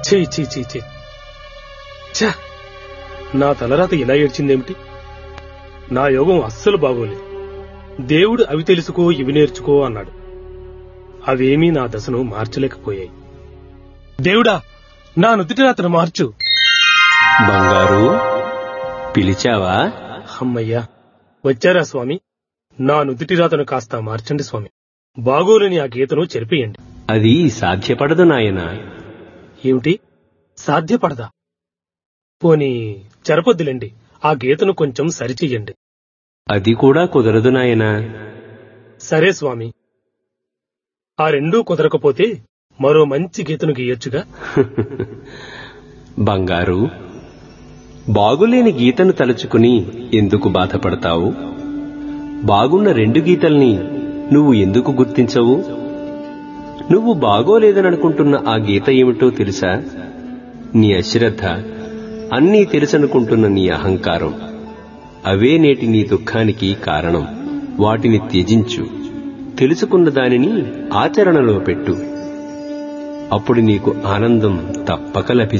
ఛీ ఛీ ఛీ ఛీ ఛ! నా తలరాత ఇలా ఏడ్చిందేమిటి నా యోగం అస్సలు బాగోలేదు దేవుడు అవి తెలుసుకో ఇవి నేర్చుకో అన్నాడు అవేమీ నా దశను మార్చలేకపోయాయి దేవుడా నా నుదుటి రాతను మార్చు బంగారు పిలిచావా అమ్మయ్యా వచ్చారా స్వామి నా నుదుటి రాతను కాస్త మార్చండి స్వామి బాగోలేని ఆ గీతను చెరిపేయండి అది సాధ్యపడదు నాయనా ఏమిటి సాధ్యపడదా పోనీ చెరపొద్దులేండి ఆ గీతను కొంచెం సరిచెయ్యండి అది కూడా కుదరదు నాయనా సరే స్వామి ఆ రెండూ కుదరకపోతే మరో మంచి గీతను గీయొచ్చుగా బంగారు బాగులేని గీతను తలుచుకుని ఎందుకు బాధపడతావు బాగున్న రెండు గీతల్ని నువ్వు ఎందుకు గుర్తించవు నువ్వు బాగోలేదననుకుంటున్న ఆ గీత ఏమిటో తెలుసా నీ అశ్రద్ధ అన్నీ తెలుసనుకుంటున్న నీ అహంకారం అవే నేటి నీ దుఃఖానికి కారణం వాటిని త్యజించు తెలుసుకున్న దానిని ఆచరణలో పెట్టు అప్పుడు నీకు ఆనందం తప్పక లభిస్తుంది